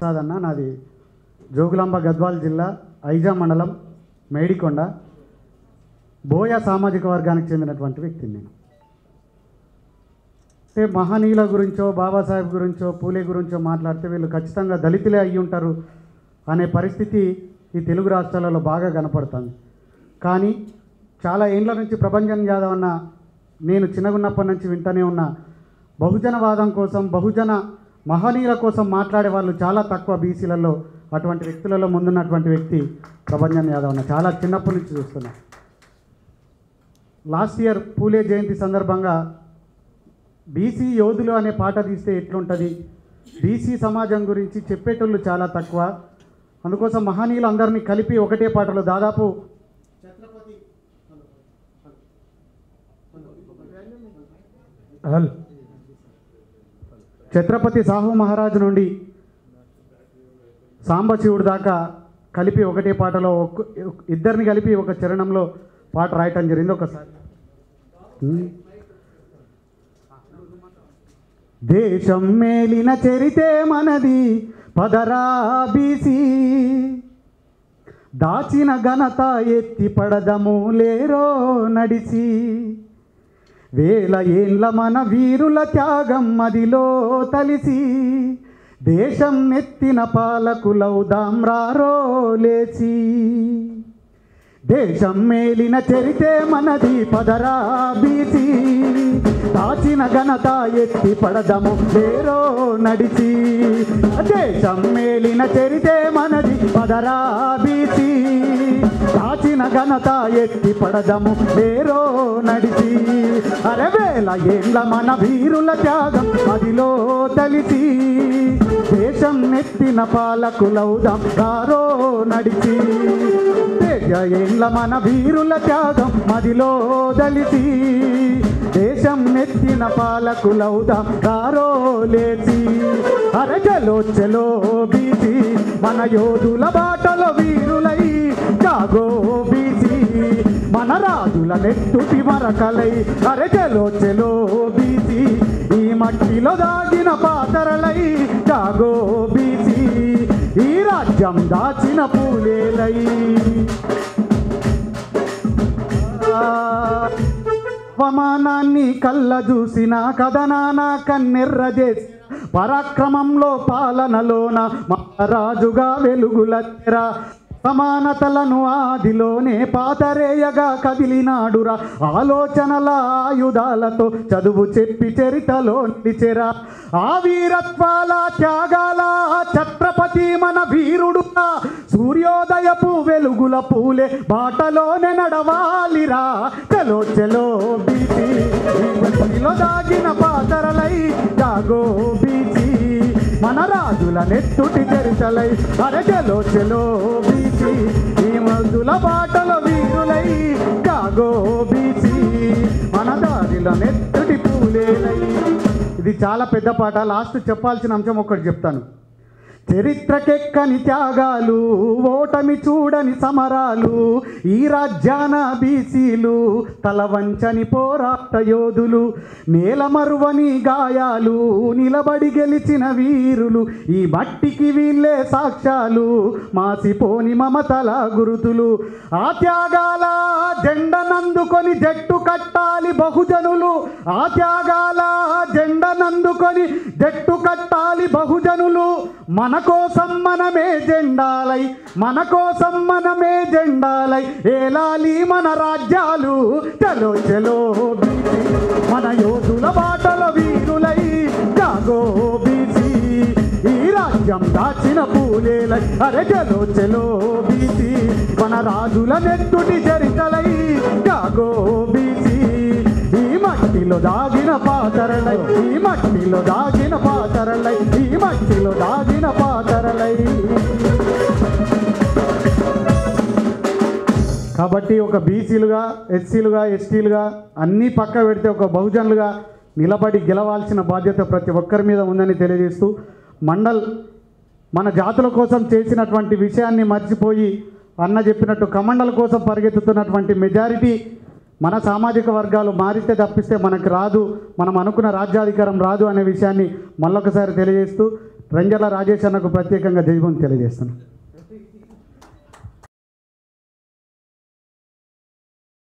ప్రసాద్ అన్న నాది జోగులాంబ గద్వాల్ జిల్లా ఐజా మండలం మేడికొండ బోయ సామాజిక వర్గానికి చెందినటువంటి వ్యక్తిని నేను అంటే మహనీయుల గురించో బాబాసాహెబ్ గురించో పూలే గురించో మాట్లాడితే వీళ్ళు ఖచ్చితంగా దళితులే అయ్యి ఉంటారు అనే పరిస్థితి ఈ తెలుగు రాష్ట్రాలలో బాగా కనపడుతుంది కానీ చాలా ఏండ్ల నుంచి ప్రభంజన్ యాదవ్ అన్న నేను చిన్నగున్నప్పటి నుంచి వింటూనే ఉన్న బహుజనవాదం కోసం బహుజన మహనీయుల కోసం మాట్లాడే వాళ్ళు చాలా తక్కువ బీసీలలో అటువంటి వ్యక్తులలో ముందున్నటువంటి వ్యక్తి ప్రభంజన్ యాదవ్ అన్న చాలా చిన్నప్పటి నుంచి చూస్తున్నా లాస్ట్ ఇయర్ పూలే జయంతి సందర్భంగా బీసీ యోధులు అనే పాట తీస్తే ఎట్లుంటుంది బీసీ సమాజం గురించి చెప్పేటోళ్ళు చాలా తక్కువ అందుకోసం మహనీయులు అందరినీ కలిపి ఒకటే పాటలో దాదాపు ఛత్రపతి సాహు మహారాజు నుండి సాంబశివుడు దాకా కలిపి ఒకటే పాటలో ఒక్క ఇద్దరిని కలిపి ఒక చరణంలో పాట రాయటం జరిగింది ఒకసారి హ్మ్. దేశం మేలిన చరితే మనది పదరా బీసీ దాచిన ఘనత ఎత్తి పడదము లేరో నడిసి వేల ఏండ్ల మన వీరుల త్యాగం మదిలో తలిసి దేశం నెత్తిన పాలకులౌదాం రారో లేచి దేశం మేలిన చరితే మనది పదరా బీసి దాచిన ఘనత ఎత్తి పడదము లేరో నడిచి దేశం మేలిన చరితే మనది పదరా బీసి దాచిన ఘనత ఎత్తి పడదము లేరో నడిచి అరవేల ఏండ్ల మన వీరుల త్యాగం మదిలో తలిసి దేశం నెత్తిన పాలకులౌదాం రారో నడిచి తేజ ఏండ్ల మన వీరుల త్యాగం మదిలో దలిసి దేశం నెత్తిన పాలకులౌదాం రారో లేచి అరచలో చెలో బీసి మన యోధుల బాటలో వీరులై జాగో బీసి మన రాజుల నెత్తుటి మరకలై అరచలో చెలో బీసి ఈ మట్టిలో దాగిన పాతరలై జాగో బీసి ఈ రాజ్యం దాచిన పూలేలై అవమానాన్ని కళ్ళ చూసిన కథనాన కన్నెర్ర చేసి పరాక్రమంలో పాలనలోన మహారాజుగా వెలుగులెర సమానతలను ఆదిలోనే పాతరేయగా కదిలినాడురా ఆలోచనల ఆయుధాలతో చదువు చెప్పి చరితలో నిలిచెరా ఆ వీరత్వాల త్యాగాల ఛత్రపతి మన వీరుడుగా సూర్యోదయపు వెలుగుల పూలే బాటలోనే నడవాలిరా చలో చలో బీచి బతిలో దాగిన పాతరలై జాగో బీచి మన రాజుల నెత్తుటి చరితలై అరచలో చెలో బీచి ఈ మందుల బాటలో వీరులై జాగో బీచి మన దారిలో నెత్తుటి పూలేలై ఇది చాలా పెద్ద పాట లాస్ట్ చెప్పాల్సిన అంశం ఒకటి చెప్తాను చరిత్రకెక్కని త్యాగాలు ఓటమి చూడని సమరాలు ఈ రాజ్యాన బీసీలు తల వంచని పోరాట యోధులు నేల మరువని గాయాలు నిలబడి గెలిచిన వీరులు ఈ మట్టికి వీళ్ళే సాక్ష్యాలు మాసిపోని మమతల గురుతులు ఆ త్యాగాల జెండనందుకొని జట్టు కట్టాలి బహుజనులు ఆ త్యాగాల జెండనందుకొని జట్టు కట్టాలి బహుజనులు మన కోసం మనమే జెండాలై మన కోసం మనమే జెండాలై ఏలాలి మన రాజ్యాలు చలో చలో బీసీ మన యోధుల బాటల వీరులై జాగో బీసీ ఈ రాజ్యం దాచిన పూలేలై అరే చలో చలో బీసీ మన రాజుల నెత్తుటి చరితలై జాగో బీసీ ఈ మట్టిలో దాగిన పాతరలై ఈ మట్టిలో దాగిన పాతరలై ఈ మట్టిలో దాగిన పాతరలై కాబట్టి ఒక బీసీలుగా ఎస్సీలుగా ఎస్టీలుగా అన్నీ పక్క పెడితే ఒక బహుజనులుగా నిలబడి గెలవాల్సిన బాధ్యత ప్రతి ఒక్కరి మీద ఉందని తెలియజేస్తూ మండల్ మన జాతుల కోసం చేసినటువంటి విషయాన్ని మర్చిపోయి అన్న చెప్పినట్టు కమండల కోసం పరిగెత్తుతున్నటువంటి మెజారిటీ మన సామాజిక వర్గాలు మారితే తప్పిస్తే మనకు రాదు మనం అనుకున్న రాజ్యాధికారం రాదు అనే విషయాన్ని మళ్ళొకసారి తెలియజేస్తూ రంజల రాజేష్ అన్నకు ప్రత్యేకంగా జైభూమి తెలియజేస్తున్నాను